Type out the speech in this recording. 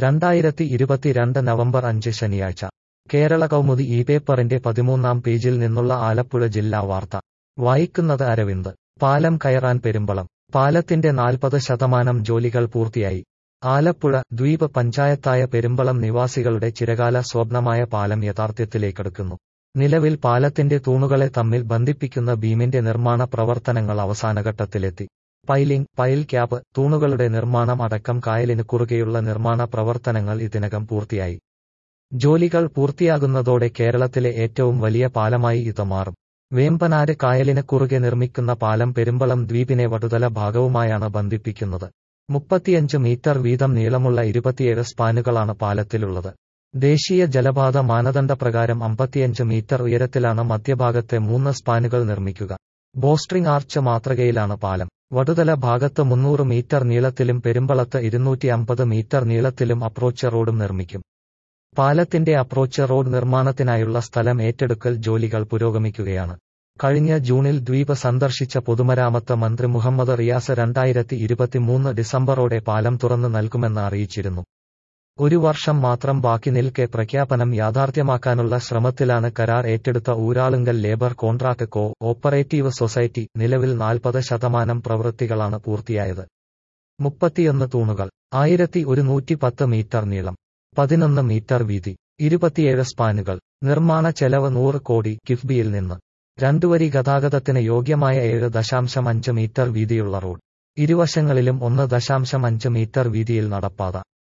രണ്ടായിരത്തി ഇരുപത്തിരണ്ട് നവംബർ അഞ്ച് ശനിയാഴ്ച കേരള കൗമുദി ഈ പേപ്പറിന്റെ പതിമൂന്നാം പേജിൽ നിന്നുള്ള ആലപ്പുഴ ജില്ലാ വാർത്ത വായിക്കുന്നത് അരവിന്ദ് പാലം കയറാൻ പെരുമ്പളം പാലത്തിന്റെ നാൽപ്പത് ശതമാനം ജോലികൾ പൂർത്തിയായി ആലപ്പുഴ ദ്വീപ് പഞ്ചായത്തായ പെരുമ്പളം നിവാസികളുടെ ചിരകാല സ്വപ്നമായ പാലം യഥാർത്ഥ്യത്തിലേക്കെടുക്കുന്നു നിലവിൽ പാലത്തിന്റെ തൂണുകളെ തമ്മിൽ ബന്ധിപ്പിക്കുന്ന ബീമിന്റെ നിർമ്മാണ പ്രവർത്തനങ്ങൾ അവസാനഘട്ടത്തിലെത്തി പൈലിംഗ് പൈൽ ക്യാപ്പ് തൂണുകളുടെ നിർമ്മാണം അടക്കം കായലിന് കുറുകെയുള്ള നിർമ്മാണ പ്രവർത്തനങ്ങൾ ഇതിനകം പൂർത്തിയായി ജോലികൾ പൂർത്തിയാകുന്നതോടെ കേരളത്തിലെ ഏറ്റവും വലിയ പാലമായി ഇത് മാറും വേമ്പനാട് കായലിന് കുറുകെ നിർമ്മിക്കുന്ന പാലം പെരുമ്പളം ദ്വീപിനെ വടുതല ഭാഗവുമായാണ് ബന്ധിപ്പിക്കുന്നത് മുപ്പത്തിയഞ്ച് മീറ്റർ വീതം നീളമുള്ള ഇരുപത്തിയേഴ് സ്പാനുകളാണ് പാലത്തിലുള്ളത് ദേശീയ ജലപാത മാനദണ്ഡപ്രകാരം അമ്പത്തിയഞ്ച് മീറ്റർ ഉയരത്തിലാണ് മധ്യഭാഗത്തെ മൂന്ന് സ്പാനുകൾ നിർമ്മിക്കുക ബോസ്ട്രിംഗ് ആർച്ച് മാതൃകയിലാണ് പാലം വടുതല ഭാഗത്ത് മുന്നൂറ് മീറ്റർ നീളത്തിലും പെരുമ്പളത്ത് ഇരുന്നൂറ്റി അമ്പത് മീറ്റർ നീളത്തിലും അപ്രോച്ച് റോഡും നിർമ്മിക്കും പാലത്തിന്റെ അപ്രോച്ച് റോഡ് നിർമ്മാണത്തിനായുള്ള സ്ഥലം ഏറ്റെടുക്കൽ ജോലികൾ പുരോഗമിക്കുകയാണ് കഴിഞ്ഞ ജൂണിൽ ദ്വീപ് സന്ദർശിച്ച പൊതുമരാമത്ത് മന്ത്രി മുഹമ്മദ് റിയാസ് രണ്ടായിരത്തി ഇരുപത്തിമൂന്ന് ഡിസംബറോടെ പാലം തുറന്നു നൽകുമെന്ന് അറിയിച്ചിരുന്നു ഒരു വർഷം മാത്രം ബാക്കി നിൽക്കെ പ്രഖ്യാപനം യാഥാർത്ഥ്യമാക്കാനുള്ള ശ്രമത്തിലാണ് കരാർ ഏറ്റെടുത്ത Uralungal labour contract cooperative society നിലവിൽ നാൽപ്പത് ശതമാനം പ്രവൃത്തികളാണ് പൂർത്തിയായത് മുപ്പത്തിയൊന്ന് തൂണുകൾ ആയിരത്തി ഒരുന്നൂറ്റി പത്ത് മീറ്റർ നീളം പതിനൊന്ന് മീറ്റർ വീതി ഇരുപത്തിയേഴ് സ്പാനുകൾ നിർമ്മാണ ചെലവ് നൂറ് കോടി കിഫ്ബിയിൽ നിന്ന് രണ്ടുവരി ഗതാഗതത്തിന് യോഗ്യമായ ഏഴ് ദശാംശം അഞ്ച് മീറ്റർ വീതിയുള്ള റോഡ് ഇരുവശങ്ങളിലും ഒന്ന് ദശാംശം അഞ്ച് മീറ്റർ വീതിയിൽ നടപ്പാത